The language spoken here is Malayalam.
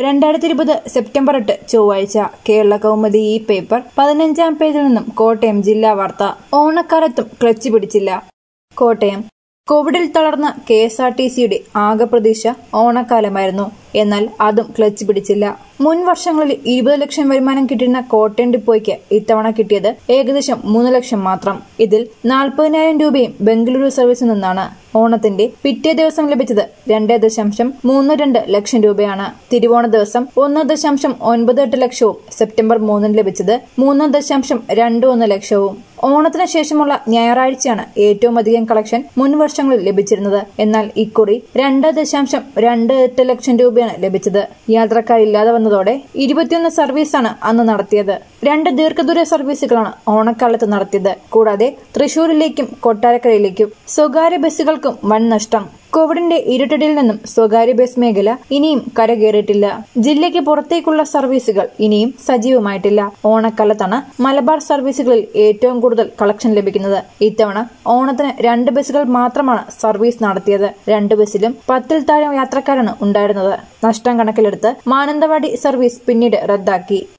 രണ്ടായിരത്തി ഇരുപത് സെപ്റ്റംബർ എട്ട് ചൊവ്വാഴ്ച കേരള കൗമുദി ഈ പേപ്പർ പതിനഞ്ചാം പേജിൽ നിന്നും കോട്ടയം ജില്ലാ വാർത്ത ഓണക്കാലത്തും ക്ലച്ച് പിടിച്ചില്ല കോട്ടയം കോവിഡിൽ തളർന്ന കെ എസ് ആർ ടി സിയുടെ ആകെ പ്രതീക്ഷ ഓണക്കാലമായിരുന്നു എന്നാൽ അതും ക്ലച്ച് പിടിച്ചില്ല മുൻ വർഷങ്ങളിൽ ഇരുപത് ലക്ഷം വരുമാനം കിട്ടിയിരുന്ന കോട്ടയം ഡിപ്പോയ്ക്ക് ഇത്തവണ കിട്ടിയത് ഏകദേശം മൂന്ന് ലക്ഷം മാത്രം ഇതിൽ നാൽപ്പതിനായിരം രൂപയും ബംഗളൂരു സർവീസിൽ നിന്നാണ് ഓണത്തിന്റെ പിറ്റേ ദിവസം ലഭിച്ചത് രണ്ട് ദശാംശം മൂന്ന് രണ്ട് ലക്ഷം രൂപയാണ് തിരുവോണ ദിവസം ഒന്ന് ദശാംശം ഒൻപത് എട്ട് ലക്ഷവും സെപ്റ്റംബർ മൂന്നിന് ലഭിച്ചത് മൂന്ന് ദശാംശം രണ്ട് ഒന്ന് ലക്ഷവും ഓണത്തിന് ശേഷമുള്ള ഞായറാഴ്ചയാണ് ഏറ്റവും അധികം കളക്ഷൻ മുൻ വർഷങ്ങളിൽ ലഭിച്ചിരുന്നത് എന്നാൽ ഇക്കുറി രണ്ട് ദശാംശം രണ്ട് എട്ട് ലക്ഷം രൂപയാണ് ലഭിച്ചത് യാത്രക്കാരില്ലാതെ വന്നതോടെ ഇരുപത്തിയൊന്ന് സർവീസാണ് അന്ന് നടത്തിയത് രണ്ട് ദീർഘദൂര സർവീസുകളാണ് ഓണക്കാലത്ത് നടത്തിയത് കൂടാതെ തൃശൂരിലേക്കും കൊട്ടാരക്കരയിലേക്കും സ്വകാര്യ ബസ്സുകൾക്കും വൻ നഷ്ടം കോവിഡിന്റെ ഇരുട്ടടിയിൽ നിന്നും സ്വകാര്യ ബസ് മേഖല ഇനിയും കരകയറിയിട്ടില്ല ജില്ലയ്ക്ക് പുറത്തേക്കുള്ള സർവീസുകൾ ഇനിയും സജീവമായിട്ടില്ല ഓണക്കാലത്താണ് മലബാർ സർവീസുകളിൽ ഏറ്റവും കൂടുതൽ കളക്ഷൻ ലഭിക്കുന്നത് ഇത്തവണ ഓണത്തിന് രണ്ട് ബസ്സുകൾ മാത്രമാണ് സർവീസ് നടത്തിയത് രണ്ട് ബസ്സിലും പത്തിൽ താഴെ യാത്രക്കാരാണ് ഉണ്ടായിരുന്നത് നഷ്ടം കണക്കിലെടുത്ത് മാനന്തവാടി സർവീസ് പിന്നീട് റദ്ദാക്കി